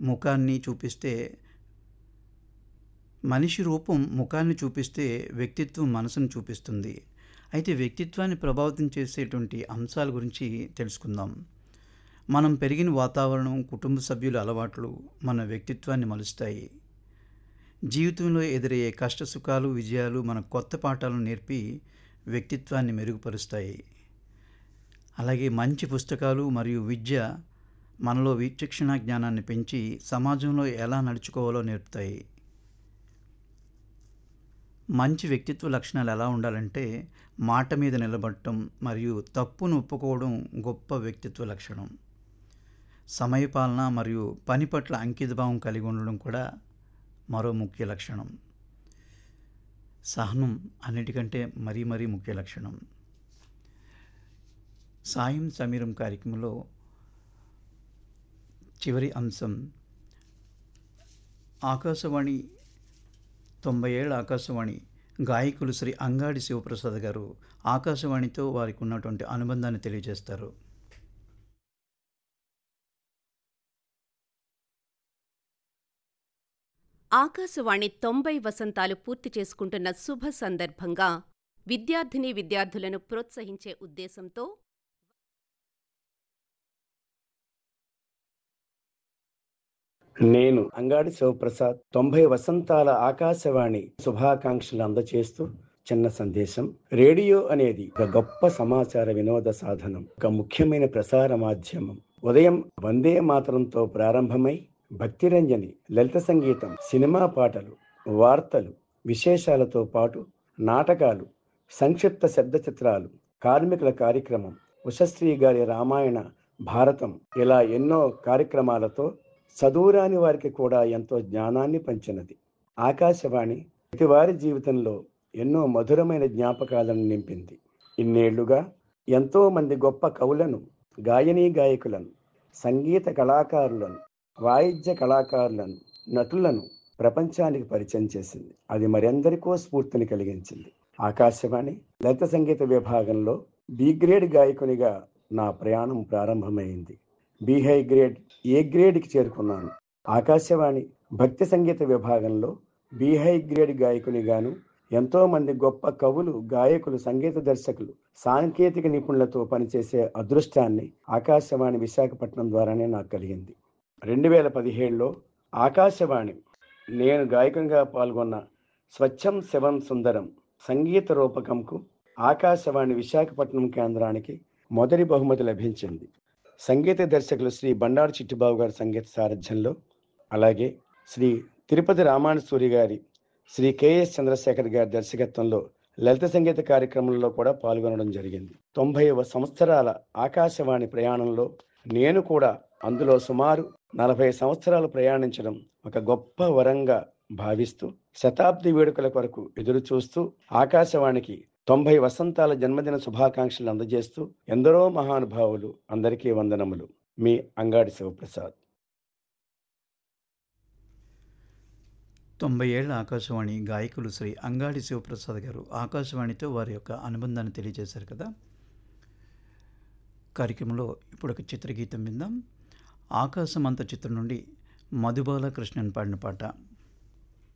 ముఖాన్ని చూపిస్తే మనిషి రూపం ముఖాన్ని చూపిస్తే వ్యక్తిత్వం మనసును చూపిస్తుంది అయితే వ్యక్తిత్వాన్ని ప్రభావితం చేసేటువంటి అంశాల గురించి తెలుసుకుందాం మనం పెరిగిన వాతావరణం కుటుంబ సభ్యుల అలవాట్లు మన వ్యక్తిత్వాన్ని మలుస్తాయి జీవితంలో ఎదురయ్యే కష్ట సుఖాలు విజయాలు మన కొత్త పాఠాలను నేర్పి వ్యక్తిత్వాన్ని మెరుగుపరుస్తాయి అలాగే మంచి పుస్తకాలు మరియు విద్య మనలో విచక్షణ జ్ఞానాన్ని పెంచి సమాజంలో ఎలా నడుచుకోవాలో నేర్పుతాయి మంచి వ్యక్తిత్వ లక్షణాలు ఎలా ఉండాలంటే మాట మీద నిలబడటం మరియు తప్పును ఒప్పుకోవడం గొప్ప వ్యక్తిత్వ లక్షణం సమయపాలన మరియు పని పట్ల అంకితభావం కలిగి ఉండడం కూడా మరో ముఖ్య లక్షణం సహనం అన్నిటికంటే మరీ మరీ ముఖ్య లక్షణం సాయం సమీరం కార్యక్రమంలో చివరి అంశం ఆకాశవాణి తొంభై ఏళ్ళ ఆకాశవాణి గాయకులు శ్రీ అంగాడి శివప్రసాద్ గారు ఆకాశవాణితో వారికి ఉన్నటువంటి అనుబంధాన్ని తెలియజేస్తారు ఆకాశవాణి తొంభై వసంతాలు పూర్తి చేసుకుంటున్న శుభ సందర్భంగా విద్యార్థిని విద్యార్థులను ప్రోత్సహించే ఉద్దేశంతో నేను అంగాడి శివప్రసాద్ తొంభై వసంతాల ఆకాశవాణి శుభాకాంక్షలు అందచేస్తూ చిన్న సందేశం రేడియో అనేది ఒక గొప్ప సమాచార వినోద సాధనం ఒక ముఖ్యమైన ప్రసార మాధ్యమం ఉదయం వందే మాతరంతో ప్రారంభమై భక్తిరంజని లలిత సంగీతం సినిమా పాటలు వార్తలు విశేషాలతో పాటు నాటకాలు సంక్షిప్త శబ్ద చిత్రాలు కార్మికుల కార్యక్రమం ఉషశ్రీ గారి రామాయణ భారతం ఇలా ఎన్నో కార్యక్రమాలతో చదువురాని వారికి కూడా ఎంతో జ్ఞానాన్ని పంచినది ఆకాశవాణి ప్రతివారి జీవితంలో ఎన్నో మధురమైన జ్ఞాపకాలను నింపింది ఇన్నేళ్లుగా ఎంతో మంది గొప్ప కవులను గాయనీ గాయకులను సంగీత కళాకారులను వాయిద్య కళాకారులను నటులను ప్రపంచానికి పరిచయం చేసింది అది మరెందరికో స్ఫూర్తిని కలిగించింది ఆకాశవాణి లలిత సంగీత విభాగంలో బి గ్రేడ్ గాయకునిగా నా ప్రయాణం ప్రారంభమైంది బి హై గ్రేడ్ ఏ గ్రేడ్కి చేరుకున్నాను ఆకాశవాణి భక్తి సంగీత విభాగంలో బి హై గ్రేడ్ గాయకునిగాను ఎంతో మంది గొప్ప కవులు గాయకులు సంగీత దర్శకులు సాంకేతిక నిపుణులతో పనిచేసే అదృష్టాన్ని ఆకాశవాణి విశాఖపట్నం ద్వారానే నాకు కలిగింది రెండు వేల పదిహేడులో ఆకాశవాణి నేను గాయకంగా పాల్గొన్న స్వచ్ఛం శివం సుందరం సంగీత రూపకంకు ఆకాశవాణి విశాఖపట్నం కేంద్రానికి మొదటి బహుమతి లభించింది సంగీత దర్శకులు శ్రీ బండారు చిట్టిబాబు గారి సంగీత సారథ్యంలో అలాగే శ్రీ తిరుపతి రామానసూరి గారి శ్రీ కెఎస్ చంద్రశేఖర్ గారి దర్శకత్వంలో లలిత సంగీత కార్యక్రమంలో కూడా పాల్గొనడం జరిగింది తొంభై సంవత్సరాల ఆకాశవాణి ప్రయాణంలో నేను కూడా అందులో సుమారు నలభై సంవత్సరాలు ప్రయాణించడం ఒక గొప్ప వరంగా భావిస్తూ శతాబ్ది వేడుకల కొరకు ఎదురు చూస్తూ ఆకాశవాణికి తొంభై వసంతాల జన్మదిన శుభాకాంక్షలు అందజేస్తూ ఎందరో మహానుభావులు అందరికీ వందనములు మీ అంగాడి శివప్రసాద్ తొంభై ఏళ్ల ఆకాశవాణి గాయకులు శ్రీ అంగాడి శివప్రసాద్ గారు ఆకాశవాణితో వారి యొక్క అనుబంధాన్ని తెలియజేశారు కదా కార్యక్రమంలో ఇప్పుడు ఒక చిత్రగీతం విందాం ఆకాశమంత చిత్రం నుండి మధుబాల కృష్ణన్ పాడిన పాట